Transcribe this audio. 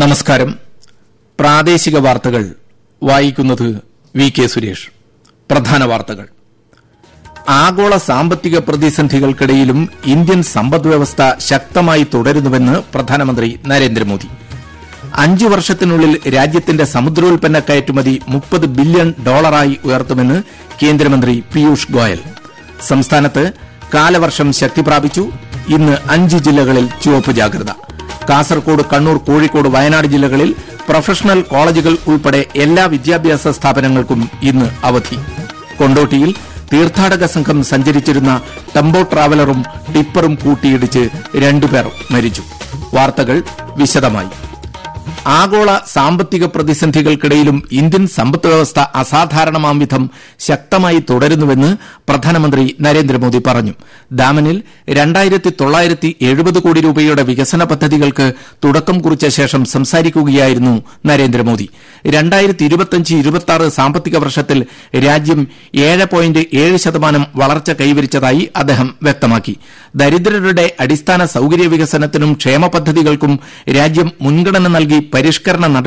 നമസ്കാരം പ്രാദേശിക വാർത്തകൾ വായിക്കുന്നത് വി കെ സുരേഷ് പ്രധാന വാർത്തകൾ ആഗോള സാമ്പത്തിക പ്രതിസന്ധികൾക്കിടയിലും ഇന്ത്യൻ സമ്പദ്വ്യവസ്ഥ ശക്തമായി തുടരുന്നുവെന്ന് പ്രധാനമന്ത്രി നരേന്ദ്രമോദി അഞ്ചു വർഷത്തിനുള്ളിൽ രാജ്യത്തിന്റെ സമുദ്രോൽപ്പന്ന കയറ്റുമതി മുപ്പത് ബില്യൺ ഡോളറായി ഉയർത്തുമെന്ന് കേന്ദ്രമന്ത്രി പീയൂഷ് ഗോയൽ സംസ്ഥാനത്ത് കാലവർഷം ശക്തി പ്രാപിച്ചു ഇന്ന് അഞ്ച് ജില്ലകളിൽ ചുവപ്പ് ജാഗ്രത കാസർകോട് കണ്ണൂർ കോഴിക്കോട് വയനാട് ജില്ലകളിൽ പ്രൊഫഷണൽ കോളേജുകൾ ഉൾപ്പെടെ എല്ലാ വിദ്യാഭ്യാസ സ്ഥാപനങ്ങൾക്കും ഇന്ന് അവധി കൊണ്ടോട്ടിയിൽ തീർത്ഥാടക സംഘം സഞ്ചരിച്ചിരുന്ന ടെമ്പോ ട്രാവലറും ടിപ്പറും കൂട്ടിയിടിച്ച് രണ്ടുപേർ മരിച്ചു വാർത്തകൾ വിശദമായി ആഗോള സാമ്പത്തിക പ്രതിസന്ധികൾക്കിടയിലും ഇന്ത്യൻ സമ്പദ് വ്യവസ്ഥ അസാധാരണമാം വിധം ശക്തമായി തുടരുന്നുവെന്ന് പ്രധാനമന്ത്രി നരേന്ദ്രമോദി പറഞ്ഞു ദാമനിൽ രണ്ടായിരത്തി തൊള്ളായിരത്തി എഴുപത് കോടി രൂപയുടെ വികസന പദ്ധതികൾക്ക് തുടക്കം കുറിച്ച ശേഷം സംസാരിക്കുകയായിരുന്നു നരേന്ദ്രമോദി രണ്ടായിരത്തി ഇരുപത്തിയഞ്ച് ഇരുപത്തി ആറ് സാമ്പത്തിക വർഷത്തിൽ രാജ്യം ഏഴ് പോയിന്റ് ഏഴ് ശതമാനം വളർച്ച കൈവരിച്ചതായി അദ്ദേഹം വ്യക്തമാക്കി ദരിദ്രരുടെ അടിസ്ഥാന സൌകര്യ വികസനത്തിനും ക്ഷേമ പദ്ധതികൾക്കും രാജ്യം മുൻഗണന നൽകി പരിഷ്കരണ